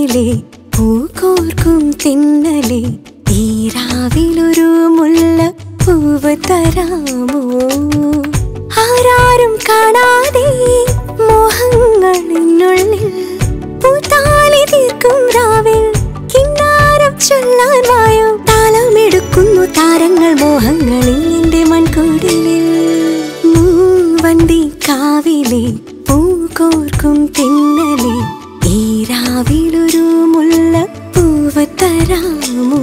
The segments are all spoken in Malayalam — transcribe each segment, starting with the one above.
കാവിലെ പൂക്കോർക്കും തിന്നലെ തീരാവിലൊരു മുല്ല പൂവ് തരാമോ ആരാരും കാണാതെ മോഹങ്ങളിനുള്ളിൽ പൂത്താലി തീർക്കും രാവിൽ കിന്നാരം ചൊല്ലാൻ വായോ താളമെടുക്കുന്നു താരങ്ങൾ മോഹങ്ങളിൽ നിന്റെ മൺകൂടിലിൽ മൂവന്തി കാവിലെ പൂക്കോർക്കും തിന്നലെ ഈ രാവിലൊരു മുല്ല പൂവ് തരാമോ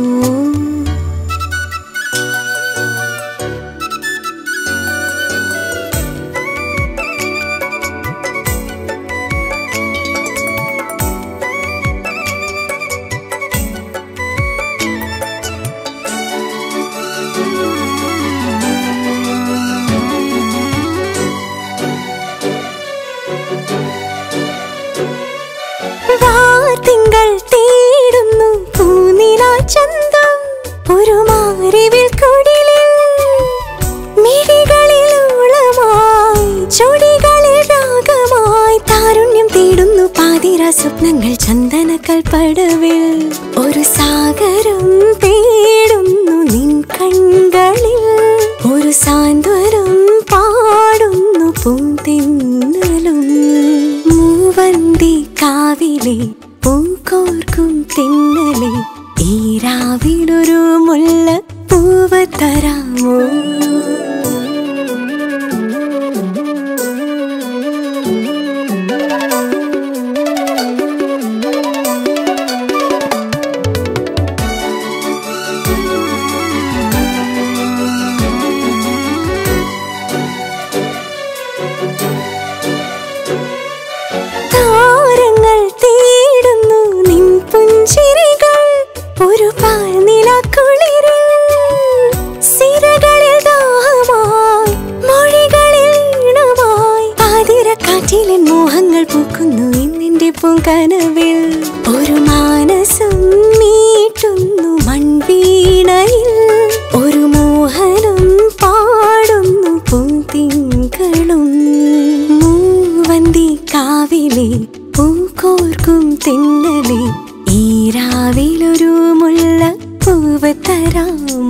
വാർത്തിങ്കൾ തേടുന്നു പൂനിലാ ചന്തം ഒരു മാറിവിൽ കുടിലിൽ മിഴികളിൽ ഊളമായി ചൊടികളിൽ രാഗമായി താരുണ്യം തേടുന്നു പാതിര സ്വപ്നങ്ങൾ ചന്ദനക്കൽ പടവിൽ ഒരു സാഗരം തേടുന്നു നിൻ കൺകളിൽ ഒരു സാന്ത്വനം പാടുന്നു പൂന്തിന്നലും മൂവന്തി കാവിലെ പൂക്കോർക്കും തിന്നലെ ഈ രാവിലൊരു മുല്ല പൂവ് തരാമോ താരങ്ങൾ തേടുന്നു നിൻ പുഞ്ചിരികൾ ഒരു പാൽനിലക്കുളിരിൽ സിരകളിൽ ദാഹമായി മൊഴികളിൽ ഈണമായി പാതിരക്കാറ്റിലെ മോഹങ്ങൾ പൂക്കുന്നു ഇന്നിന്റെ പൂങ്കനവിൽ ഒരു മാനസം മീട്ടുന്നു മൺവീണയിൽ ഒരു മോഹനം പാടുന്നു പൂത്തിങ്കളും മൂവന്തി കാവിലെ പൂക്കോർക്കും തിന്നലെ ഈ രാവിലൊരു മുല്ല പൂവ് തരാമോ